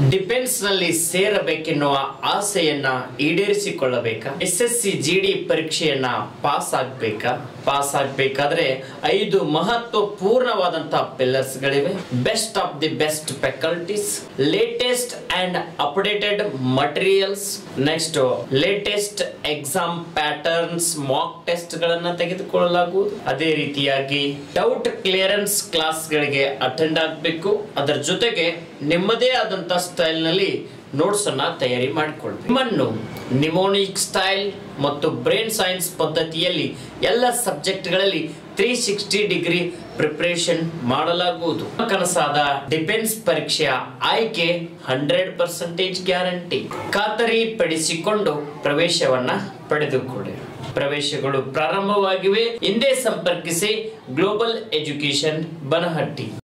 defence ನಲ್ಲಿ ಸೇರಬೇಕೆನ್ನುವ ಆಸೆಯನ್ನ ಈಡೇರಿಸಿಕೊಳ್ಳಬೇಕಾ S S C G D ಪರೀಕ್ಷೆಯನ್ನ ಪಾಸ್ ಆಗ್ಬೇಕಾ ಪಾಸ್ ಆಗ್ಬೇಕಾದ್ರೆ ಐದು ಮಹತ್ವಪೂರ್ಣವಾದಂತಹ ಪಿಲ್ಲರ್ಸ್ ಗಳಿವೆ best of the best faculties latest and updated materials next latest exam patterns mock test ಗಳನ್ನ ತೆಗೆದುಕೊಳ್ಳಲಾಗುವುದು ಅದೇ ರೀತಿಯಾಗಿ ಡೌಟ್ ಕ್ಲಿಯರೆನ್ಸ್ ಕ್ಲಾಸ್ ಗಳಿಗೆ ಅಟೆಂಡ್ ಆಗಬೇಕು ಅದರ ಜೊತೆಗೆ ನಿಮ್ಮದೇ ಆದಂತ ಸ್ಟೈಲ್ ನಲ್ಲಿ ನೋಟ್ಸ್ ಅನ್ನ ತಯಾರಿ ಮಾಡಿಕೊಳ್ಳಿ ನಿಮ್ಮನ್ನು ನಿಮೋನಿಕ್ ಸ್ಟೈಲ್ ಮತ್ತು ಬ್ರೈನ್ ಸೈನ್ಸ್ ಪದ್ಧತಿಯಲ್ಲಿ ಎಲ್ಲ ಸಬ್ಜೆಕ್ಟ್ಗಳಲ್ಲಿ ತ್ರೀ ಸಿಕ್ಸ್ಟಿ ಡಿಗ್ರಿ ಪ್ರಿಪರೇಷನ್ ಮಾಡಲಾಗುವುದು ಕನಸಾದ ಡಿಫೆನ್ಸ್ ಪರೀಕ್ಷೆಯ ಆಯ್ಕೆ ಹಂಡ್ರೆಡ್ ಪರ್ಸೆಂಟೇಜ್ ಗ್ಯಾರಂಟಿ ಖಾತರಿ ಪಡಿಸಿಕೊಂಡು ಪ್ರವೇಶವನ್ನ ಪಡೆದುಕೊಳ್ಳಿ ಪ್ರವೇಶಗಳು ಪ್ರಾರಂಭವಾಗಿವೆ ಹಿಂದೆ ಸಂಪರ್ಕಿಸಿ ಗ್ಲೋಬಲ್ ಎಜುಕೇಶನ್ ಬನಹಟ್ಟಿ